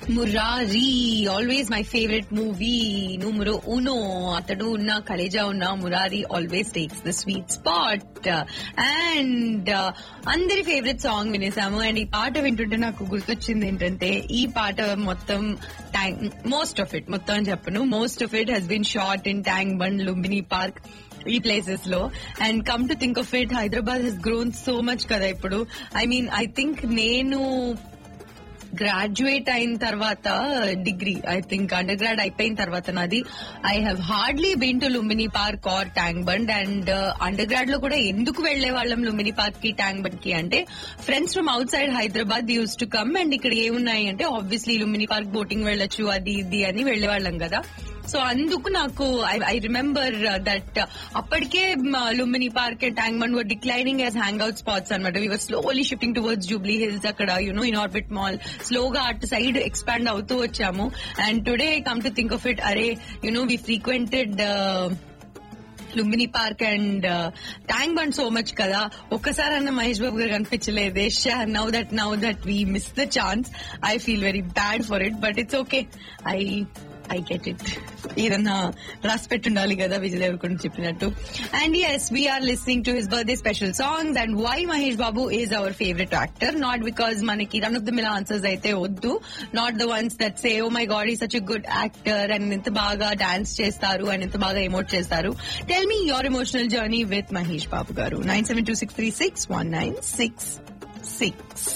Murari always my favourite movie número uno Athadu ఉన్న కలేజా ఉన్న Murari always takes the sweet spot and అందరి favourite song వినేసాము అండ్ ఈ పాట వింటుంటే నాకు గుర్తొచ్చింది ఏంటంటే ఈ పాట మొత్తం ట్యాంక్ మోస్ట్ ఆఫ్ ఇట్ మొత్తం చెప్పను most of it has been shot in Tank Bund Lumbini Park ఈ ప్లేసెస్ లో and come to think of it Hyderabad has grown so much కదా ఇప్పుడు ఐ మీన్ ఐ థింక్ నేను గ్రాడ్యుయేట్ అయిన తర్వాత degree I think undergrad అయిపోయిన తర్వాత నాది I have hardly been to Lumbini Park or Tank Bund and undergrad లో కూడా ఎందుకు వెళ్లే వాళ్ళం లుంబిని పార్క్ కి ట్యాంక్ బండ్ కి అంటే friends from outside Hyderabad used to come and ఇక్కడ ఏమున్నాయి అంటే ఆబ్వియస్లీ లుంబిని పార్క్ బోటింగ్ వెళ్ళొచ్చు అది ఇది అని వెళ్లే వాళ్ళం కదా సో అందుకు నాకు ఐ రిమెంబర్ దట్ అప్పటికే Lumbini Park and Tank Bund were declining as hangout spots అనమాట we're slowly shifting towards Jubilee Hills అక్కడ యునో ఇన్ ఆర్బిట్ మాల్ స్లోగా అటు సైడ్ ఎక్స్పాండ్ అవుతూ వచ్చాము and today come to think of it అరే you know we frequented Lumbini Park and Tank Bund so much కదా ఒక్కసారి అన్న మహేష్ బాబు గారు కనిపించలేదే now that now that we miss the chance I feel very bad for it but it's okay I I get it ఏదన్నా రాసి పెట్టుండాలి కదా విజయ్ దేవరకొండ చెప్పినట్టు and yes we're listening to his birthday special songs and why Mahesh Babu is our favourite actor not because మనకి run of the mill answers అయితే వద్దు not the ones that say oh my god he such good actor and ఎంత బాగా dance చేస్తారు and ఎంత బాగా emote చేస్తారు tell me your emotional journey with Mahesh Babu గారు nine seven two six three six one nine six six